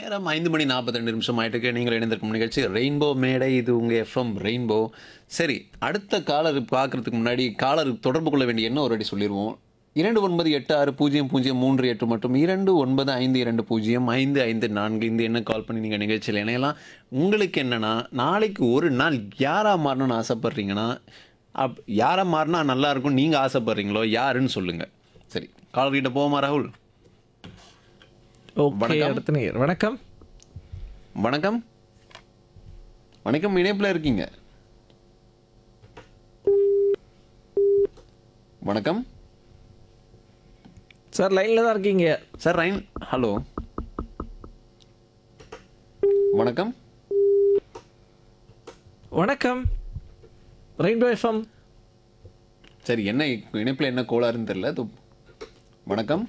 நேரம் ஐந்து மணி நாற்பத்தி ரெண்டு நிமிஷம் ஆயிட்டு நீங்கள் இணைந்திருக்கும் நிகழ்ச்சி ரெயின்போ மேடை இது உங்கள் எஃப்எம் ரெயின்போ சரி அடுத்த காலர் பார்க்கறதுக்கு முன்னாடி காலர் தொடர்பு கொள்ள வேண்டிய என்ன ஒரு அடி சொல்லிடுவோம் இரண்டு ஒன்பது எட்டு ஆறு பூஜ்ஜியம் பூஜ்ஜியம் மூன்று எட்டு மற்றும் இரண்டு ஒன்பது ஐந்து இரண்டு பூஜ்ஜியம் ஐந்து ஐந்து நான்கு இந்த என்ன கால் பண்ணி நீங்கள் நிகழ்ச்சியில் இணையலாம் உங்களுக்கு என்னென்னா நாளைக்கு ஒரு நாள் யாராக மாறணும்னு ஆசைப்பட்றீங்கன்னா அப் யாரை மாறினா நல்லா இருக்கும் நீங்கள் ஆசைப்படுறீங்களோ யாருன்னு சொல்லுங்கள் சரி காலர் கிட்ட போவோமா ராகுல் ஓகே வணக்கம். அடுத்த நேர் வணக்கம் வணக்கம் வணக்கம் இணைப்பில் இருக்கீங்க வணக்கம் சார் லைனில் தான் இருக்கீங்க சார் ரைன் ஹலோ வணக்கம் வணக்கம் ரெயின்போ எஃப்எம் சரி என்ன இணைப்பில் என்ன கோளாறுன்னு தெரியல இது- வணக்கம்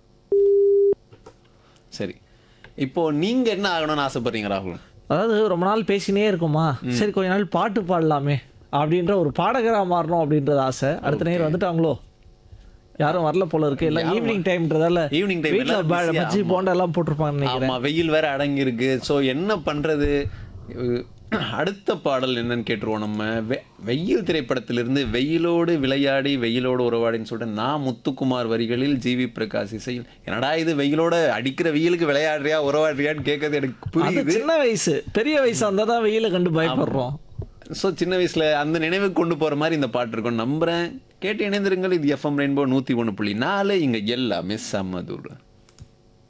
சரி இப்போ நீங்க என்ன ஆகணும்னு ஆசைப்படுறீங்க ராகுல் அதாவது ரொம்ப நாள் பேசினே இருக்குமா சரி கொஞ்ச நாள் பாட்டு பாடலாமே அப்படின்ற ஒரு பாடகராக மாறணும் அப்படின்றது ஆசை அடுத்த நேரம் வந்துட்டாங்களோ யாரும் வரல போல இருக்கு எல்லாம் ஈவினிங் டைம்ன்றதால Evening time வீட்டில் எல்லாரும் busy, பஜ்ஜி ஆமா. போண்டா எல்லாம் போட்டிருப்பாங்கன்னு நினைக்கிறேன் ஆமா வெயில் வேற அடங்கி இருக்கு ஸோ என்ன பண்றது அஹ் அடுத்த பாடல் என்னன்னு கேட்டுருவோம் நம்ம வெ- வெயில் திரைப்படத்திலிருந்து வெயிலோடு விளையாடி வெயிலோடு உறவாடின்னு சொல்லிட்டு நான் முத்துக்குமார் வரிகளில் ஜிவி பிரகாஷ் இசையில் என்னடா இது வெயிலோட அடிக்கிற வெயிலுக்கு விளையாடுறியா உறவாடுறியான்னு கேட்கறது எனக்கு அது புரியுது சின்ன வயசு பெரிய வயசு இருந்தால் தான் வெயிலை கண்டு பயப்படுறோம் ஸோ சின்ன வயசுல அந்த நினைவுக்கு கொண்டு போற மாதிரி இந்த பாட்டு இருக்கும் நம்புறேன் கேட்டு இணைந்திருங்கள் இது எஃப்எம் ரெயின்போ நூத்தி ஒன்று புள்ளி நாலு இங்க எல்லாமே சம்மதூர்